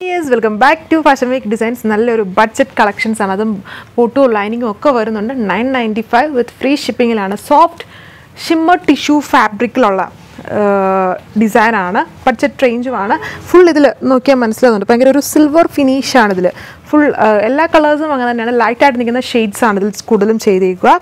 yes welcome back to fashion week designs നല്ലൊരു budget collections ആണ് അതും ഫോട്ടോ ലൈനിങ്ങും ഒക്കെ വരുന്നുണ്ട് nine ninety five with free ഷിപ്പിങ്ങിലാണ് സോഫ്റ്റ് ഷിമ്മർ ടിഷ്യൂ ഫാബ്രിക്കിലുള്ള ഡിസൈനാണ് ബഡ്ജറ്റ് റേഞ്ചുമാണ് ഫുൾ ഇതിൽ നോക്കിയാൽ മനസ്സിലാവുന്നുണ്ട് ഭയങ്കര ഒരു സിൽവർ ഫിനിഷാണ് ഇതിൽ ഫുൾ എല്ലാ കളേഴ്സും അങ്ങനെ തന്നെയാണ് ലൈറ്റായിട്ട് നിൽക്കുന്ന ഷെയ്ഡ്സ് ആണ് ഇതിൽ കൂടുതലും ചെയ്തേക്കുക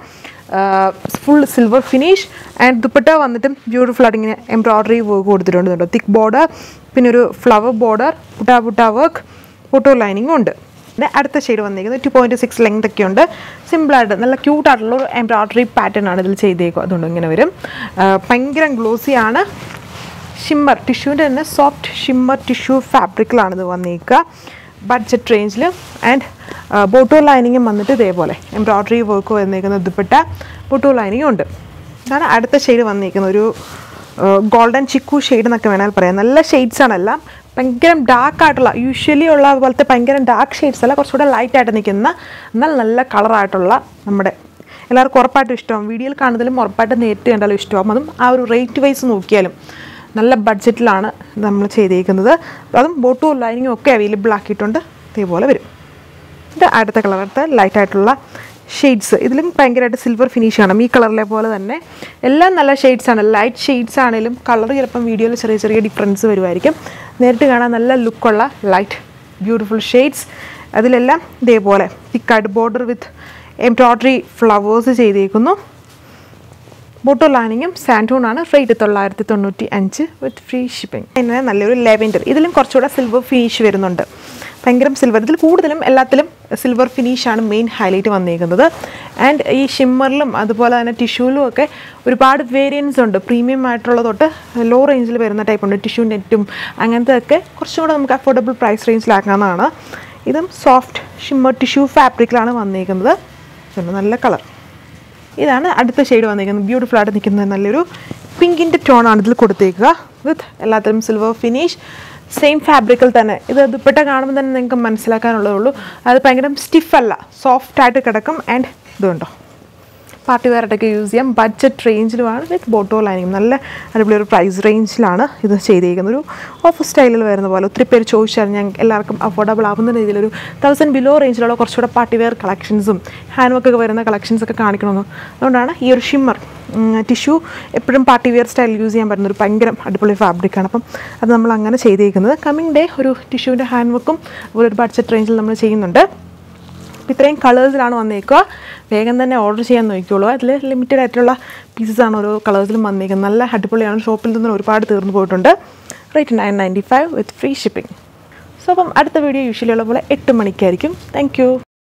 full silver finish and dupatta വന്നിട്ടും ബ്യൂട്ടിഫുൾ ആയിട്ട് ഇങ്ങനെ എംബ്രോയ്ഡറി വർക്ക് കൊടുത്തിട്ടുണ്ട് കേട്ടോ തിക്ക് ബോർഡർ പിന്നെ ഒരു ഫ്ലവർ ബോർഡർ പുട്ട പുട്ട വർക്ക് ഫോട്ടോ ലൈനിങ്ങും ഉണ്ട് പിന്നെ അടുത്ത ഷെയ്ഡ് വന്നിരിക്കുന്നത് ടു പോയിൻറ്റ് സിക്സ് ലെങ്ത് ഒക്കെ ഉണ്ട് സിമ്പിളായിട്ട് നല്ല ക്യൂട്ടായിട്ടുള്ള ഒരു എംബ്രോയ്ഡറി പാറ്റേൺ ആണ് ഇതിൽ ചെയ്തേക്കുക അതുകൊണ്ട് ഇങ്ങനെ വരും ആ, ഭയങ്കര ഗ്ലോസി ആണ് ഷിമ്മർ ടിഷ്യൂവിൻ്റെ തന്നെ സോഫ്റ്റ് ഷിമ്മർ ടിഷ്യൂ ഫാബ്രിക്കിലാണ് ഇത് വന്നിരിക്കുക ബഡ്ജറ്റ് റേഞ്ചിൽ ആൻഡ് ബോട്ടോ ലൈനിങ്ങും വന്നിട്ട് ഇതേപോലെ എംബ്രോയ്ഡറി വർക്ക് വന്നിരിക്കുന്ന ദുപ്പട്ട ബോട്ടോ ലൈനിങ്ങും ഉണ്ട് ഇതാണ് അടുത്ത ഷെയ്ഡ് വന്നിരിക്കുന്നത് ഒരു ഗോൾഡൻ ചിക്കു ഷെയ്ഡ് എന്നൊക്കെ വേണമെങ്കിൽ പറയാം നല്ല ഷെയ്ഡ്സ് ആണെല്ലാം ഭയങ്കര ഡാർക്ക് ആയിട്ടുള്ള യൂഷ്വലി ഉള്ള പോലത്തെ ഭയങ്കര ഡാർക്ക് ഷെയ്ഡ്സ് അല്ല കുറച്ചുകൂടെ ലൈറ്റ് ആയിട്ട് നിൽക്കുന്ന എന്നാൽ നല്ല കളറായിട്ടുള്ള നമ്മുടെ എല്ലാവർക്കും ഉറപ്പായിട്ടും ഇഷ്ടമാവും വീഡിയോയിൽ കാണുന്നതിലും ഉറപ്പായിട്ടും നേരിട്ട് കണ്ടാലും ഇഷ്ടമാവും അതും ആ ഒരു റേറ്റ് വൈസ് നോക്കിയാലും നല്ല ബഡ്ജറ്റിലാണ് നമ്മൾ ചെയ്തേക്കുന്നത് അതും ബോട്ടും ലൈനിങ്ങും ഒക്കെ അവൈലബിൾ ആക്കിയിട്ടുണ്ട് ഇതേപോലെ വരും ഇത് അടുത്ത കളർ അടുത്ത ലൈറ്റ് ആയിട്ടുള്ള ഷെയ്ഡ്സ് ഇതിലും ഭയങ്കരമായിട്ട് സിൽവർ ഫിനിഷ് ആണ് ഈ കളറിലെ പോലെ തന്നെ എല്ലാം നല്ല ഷെയ്ഡ്സ് ആണ് ലൈറ്റ് ഷെയ്ഡ്സ് ആണെങ്കിലും കളർ ചിലപ്പം വീഡിയോയിൽ ചെറിയ ചെറിയ ഡിഫറൻസ് വരുമായിരിക്കും നേരിട്ട് കാണാൻ നല്ല ലുക്കുള്ള ലൈറ്റ് ബ്യൂട്ടിഫുൾ ഷെയ്ഡ്സ് അതിലെല്ലാം ഇതേപോലെ തിക്കായിട്ട് ബോർഡർ വിത്ത് എംബ്രോയ്ഡറി ഫ്ലവേഴ്സ് ചെയ്തേക്കുന്നു ബോട്ടോ ലാനിങ്ങും സാൻഡൂൺ ആണ് റേറ്റ് തൊള്ളായിരത്തി തൊണ്ണൂറ്റി അഞ്ച് വിത്ത് ഫ്രീ ഷിപ്പിംഗ് പിന്നെ നല്ലൊരു ലെവൻഡർ ഇതിലും കുറച്ചുകൂടെ സിൽവർ ഫിനിഷ് വരുന്നുണ്ട് ഭയങ്കര സിൽവർ ഇതിൽ കൂടുതലും എല്ലാത്തിലും സിൽവർ ഫിനിഷാണ് മെയിൻ ഹൈലൈറ്റ് വന്നിരിക്കുന്നത് ആൻഡ് ഈ ഷിമ്മറിലും അതുപോലെ തന്നെ ടിഷ്യൂലും ഒക്കെ ഒരുപാട് വേരിയൻസ് ഉണ്ട് പ്രീമിയം ആയിട്ടുള്ള തൊട്ട് ലോ റേഞ്ചിൽ വരുന്ന ടൈപ്പ് ഉണ്ട് ടിഷ്യൂ നെറ്റും അങ്ങനത്തെ ഒക്കെ കുറച്ചും കൂടെ നമുക്ക് അഫോർഡബിൾ പ്രൈസ് റേഞ്ചിലാക്കാവുന്നതാണ് ഇതും സോഫ്റ്റ് ഷിമ്മർ ടിഷ്യൂ ഫാബ്രിക്കിലാണ് വന്നിരിക്കുന്നത് ഇതുണ്ട് നല്ല കളർ ഇതാണ് അടുത്ത ഷെയ്ഡ് വന്നിരിക്കുന്നത് ബ്യൂട്ടിഫുൾ ആയിട്ട് നിൽക്കുന്ന നല്ലൊരു പിങ്കിൻ്റെ ടോണാണ് ഇതിൽ കൊടുത്തേക്കുക വിത്ത് എല്ലാത്തിലും സിൽവർ ഫിനിഷ് സെയിം ഫാബ്രിക്കിൽ തന്നെ ഇത് ദുപ്പട്ട കാണുമ്പോൾ തന്നെ നിങ്ങൾക്ക് മനസ്സിലാക്കാനുള്ളതേ ഉള്ളൂ അത് ഭയങ്കര സ്റ്റിഫല്ല സോഫ്റ്റ് ആയിട്ട് കിടക്കും ആൻഡ് ഇതുണ്ടോ പാർട്ടി വെയറായിട്ടൊക്കെ യൂസ് ചെയ്യാം ബഡ്ജറ്റ് റേഞ്ചിലുമാണ് വിത്ത് ബോട്ടോ ലൈനിങ് നല്ല അടിപൊളി ഒരു പ്രൈസ് റേഞ്ചിലാണ് ഇത് ചെയ്തിരിക്കുന്നത് ഒരു ഓഫ് സ്റ്റൈലിൽ വരുന്ന പോലെ ഒത്തിരി പേര് ചോദിച്ചാൽ ഞാൻ എല്ലാവർക്കും അഫോർഡബിൾ ആവുന്ന രീതിയിൽ ഒരു തൗസൻഡ് ബിലോ റേഞ്ചിലുള്ള കുറച്ചുകൂടെ പാർട്ടി വെയർ കളക്ഷൻസും ഹാൻഡ് വർക്ക് ഒക്കെ വരുന്ന കളക്ഷൻസ് ഒക്കെ കാണിക്കണമെന്ന് അതുകൊണ്ടാണ് ഈ ഒരു ഷിമ്മർ ടിഷ്യൂ എപ്പോഴും പാർട്ടി വെയർ സ്റ്റൈൽ യൂസ് ചെയ്യാൻ പറ്റുന്ന ഒരു ഭയങ്കര അടിപൊളി ഫാബ്രിക്കാണ് അപ്പം അത് നമ്മൾ അങ്ങനെ ചെയ്തിരിക്കുന്നത് കമ്മിങ് ഡേ ഒരു ടിഷ്യൂവിൻ്റെ ഹാൻഡ് വർക്കും അതുപോലെ ഒരു ബഡ്ജറ്റ് റേഞ്ചിൽ നമ്മൾ ചെയ്യുന്നുണ്ട് അപ്പോൾ ഇത്രയും കളേഴ്സിലാണ് വന്നേക്കുക വേഗം തന്നെ ഓർഡർ ചെയ്യാൻ നോക്കിക്കോളൂ അതിൽ ലിമിറ്റഡ് ആയിട്ടുള്ള പീസസ് ആണ് ഓരോ കളേഴ്സിലും വന്നേക്കുന്നത് നല്ല അടിപൊളിയാണ് ഷോപ്പിൽ നിന്ന് ഒരുപാട് തീർന്നു പോയിട്ടുണ്ട് rate nine ninety five with free shipping so അപ്പം അടുത്ത വീഡിയോ യൂഷ്വലി ഉള്ള പോലെ എട്ട് മണിക്കായിരിക്കും താങ്ക്